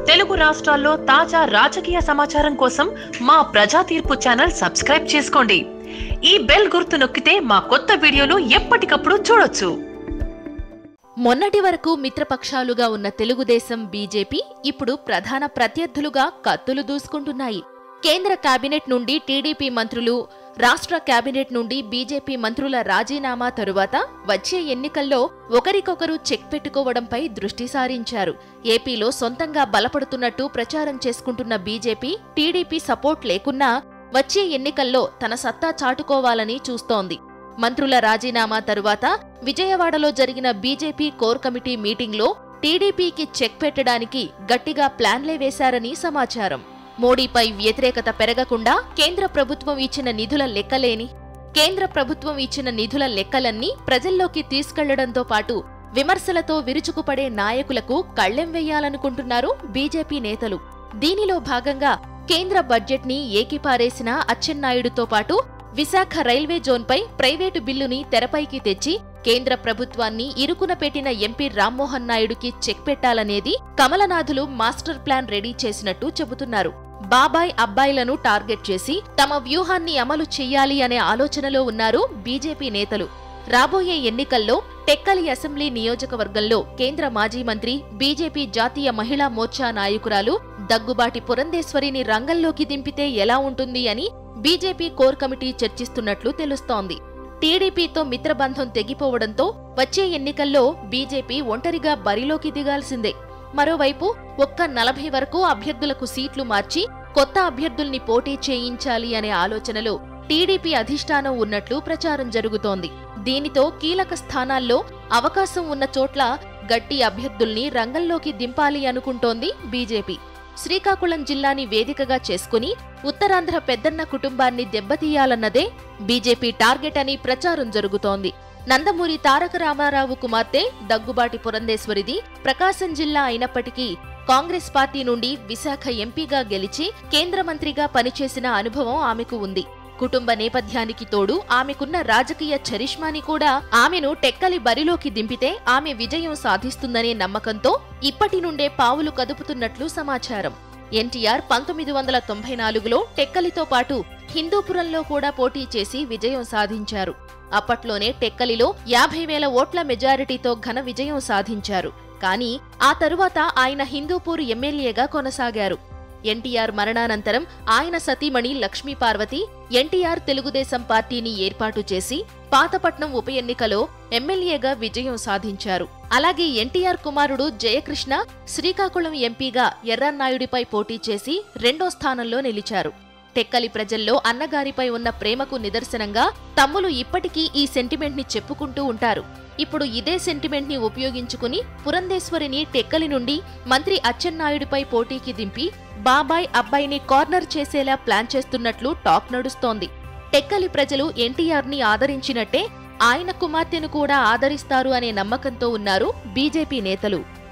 తెలుగు రాష్ట్రాల్లో తాజా రాజకీయ సమాచారం కోసం మా ప్రజా తీర్పు ఛానల్ సబ్స్క్రైబ్ చేసుకోండి ఈ బెల్ గుర్తు నొక్కితే మా కొత్త వీడియోలు ఎప్పటికప్పుడు చూడొచ్చు మొన్నటి వరకు మిత్రపక్షాలుగా ఉన్న తెలుగుదేశం బీజేపీ ఇప్పుడు ప్రధాన ప్రత్యర్థులుగా కత్తులు దూసుకుంటున్నాయి కేంద్ర కేబినెట్ నుండి టీడీపీ మంత్రులు రాష్ట్ర కేబినెట్ నుండి బీజేపీ మంత్రుల రాజీనామా తరువాత వచ్చే ఎన్నికల్లో ఒకరికొకరు చెక్ పెట్టుకోవడంపై దృష్టి సారించారు ఏపీలో సొంతంగా బలపడుతున్నట్టు ప్రచారం చేసుకుంటున్న బీజేపీ టీడీపీ సపోర్ట్ లేకున్నా వచ్చే ఎన్నికల్లో తన సత్తా చాటుకోవాలని చూస్తోంది మంత్రుల రాజీనామా తరువాత విజయవాడలో జరిగిన బీజేపీ కోర్ కమిటీ మీటింగ్లో టీడీపీకి చెక్ పెట్టడానికి గట్టిగా ప్లాన్లే వేశారని సమాచారం మోడీపై వ్యతిరేకత పెరగకుండా కేంద్ర ప్రభుత్వం ఇచ్చిన నిధుల లెక్కలేని కేంద్ర ప్రభుత్వం ఇచ్చిన నిధుల లెక్కలన్నీ ప్రజల్లోకి తీసుకెళ్లడంతో పాటు విమర్శలతో విరుచుకుపడే నాయకులకు కళ్లెం వేయాలనుకుంటున్నారు బీజేపీ నేతలు దీనిలో భాగంగా కేంద్ర బడ్జెట్ ని ఏకిపారేసిన అచ్చెన్నాయుడుతో పాటు విశాఖ రైల్వే జోన్పై ప్రైవేటు బిల్లుని తెరపైకి తెచ్చి కేంద్ర ప్రభుత్వాన్ని ఇరుకున పెట్టిన ఎంపీ రామ్మోహన్ నాయుడుకి చెక్ పెట్టాలనేది కమలనాథులు మాస్టర్ ప్లాన్ రెడీ చేసినట్టు చెబుతున్నారు బాబాయ్ అబ్బాయిలను టార్గెట్ చేసి తమ వ్యూహాన్ని అమలు చెయ్యాలి అనే ఆలోచనలో ఉన్నారు బీజేపీ నేతలు రాబోయే ఎన్నికల్లో టెక్కలి అసెంబ్లీ నియోజకవర్గంలో కేంద్ర మాజీ మంత్రి బీజేపీ జాతీయ మహిళా మోర్చా నాయకురాలు దగ్గుబాటి పురంధేశ్వరిని రంగంలోకి దింపితే ఎలా ఉంటుంది అని బీజేపీ కోర్ కమిటీ చర్చిస్తున్నట్లు తెలుస్తోంది టీడీపీతో మిత్రబంధం తెగిపోవడంతో వచ్చే ఎన్నికల్లో బీజేపీ ఒంటరిగా బరిలోకి దిగాల్సిందే మరోవైపు ఒక్క నలభై వరకు అభ్యర్థులకు సీట్లు మార్చి కొత్త అభ్యర్థుల్ని పోటీ చేయించాలి అనే ఆలోచనలో టీడీపీ అధిష్టానం ఉన్నట్లు ప్రచారం జరుగుతోంది దీనితో కీలక స్థానాల్లో అవకాశం ఉన్న చోట్ల గట్టి అభ్యర్థుల్ని రంగంలోకి దింపాలి అనుకుంటోంది బీజేపీ శ్రీకాకుళం జిల్లాని వేదికగా చేసుకుని ఉత్తరాంధ్ర పెద్దన్న కుటుంబాన్ని దెబ్బతీయాలన్నదే బీజేపీ టార్గెట్ అని ప్రచారం జరుగుతోంది నందమూరి తారక రామారావు కుమార్తె దగ్గుబాటి పురంధేశ్వరిది ప్రకాశం జిల్లా అయినప్పటికీ కాంగ్రెస్ పార్టీ నుండి విశాఖ ఎంపీగా గెలిచి కేంద్ర మంత్రిగా పనిచేసిన అనుభవం ఆమెకు ఉంది కుటుంబ నేపథ్యానికి తోడు ఆమెకున్న రాజకీయ చరిష్మాని కూడా ఆమెను టెక్కలి బరిలోకి దింపితే ఆమె విజయం సాధిస్తుందనే నమ్మకంతో ఇప్పటి నుండే పావులు కదుపుతున్నట్లు సమాచారం ఎన్టీఆర్ పంతొమ్మిది వందల తొంభై నాలుగులో టెక్కలితో పాటు హిందూపురంలో కూడా పోటీ చేసి విజయం సాధించారు అప్పట్లోనే టెక్కలిలో యాభై వేల ఓట్ల మెజారిటీతో ఘన విజయం సాధించారు కానీ ఆ తరువాత ఆయన హిందూపూర్ ఎమ్మెల్యేగా కొనసాగారు ఎన్టీఆర్ మరణానంతరం ఆయన సతీమణి లక్ష్మీ పార్వతి ఎన్టీఆర్ తెలుగుదేశం పార్టీని ఏర్పాటు చేసి పాతపట్నం ఉప ఎన్నికలో ఎమ్మెల్యేగా విజయం సాధించారు అలాగే ఎన్టీఆర్ కుమారుడు జయకృష్ణ శ్రీకాకుళం ఎంపీగా ఎర్రన్నాయుడిపై పోటీ చేసి రెండో స్థానంలో నిలిచారు టెక్కలి ప్రజల్లో అన్నగారిపై ఉన్న ప్రేమకు నిదర్శనంగా తమ్ములు ఇప్పటికీ ఈ సెంటిమెంట్ ని చెప్పుకుంటూ ఉంటారు ఇప్పుడు ఇదే సెంటిమెంట్ ని ఉపయోగించుకుని పురంధేశ్వరిని టెక్కలి నుండి మంత్రి అచ్చెన్నాయుడిపై పోటీకి దింపి బాబాయ్ అబ్బాయిని కార్నర్ చేసేలా ప్లాన్ చేస్తున్నట్లు టాక్ నడుస్తోంది టెక్కలి ప్రజలు ఎన్టీఆర్ ని ఆదరించినట్టే ఆయన కుమార్తెను కూడా ఆదరిస్తారు అనే నమ్మకంతో ఉన్నారు బీజేపీ నేతలు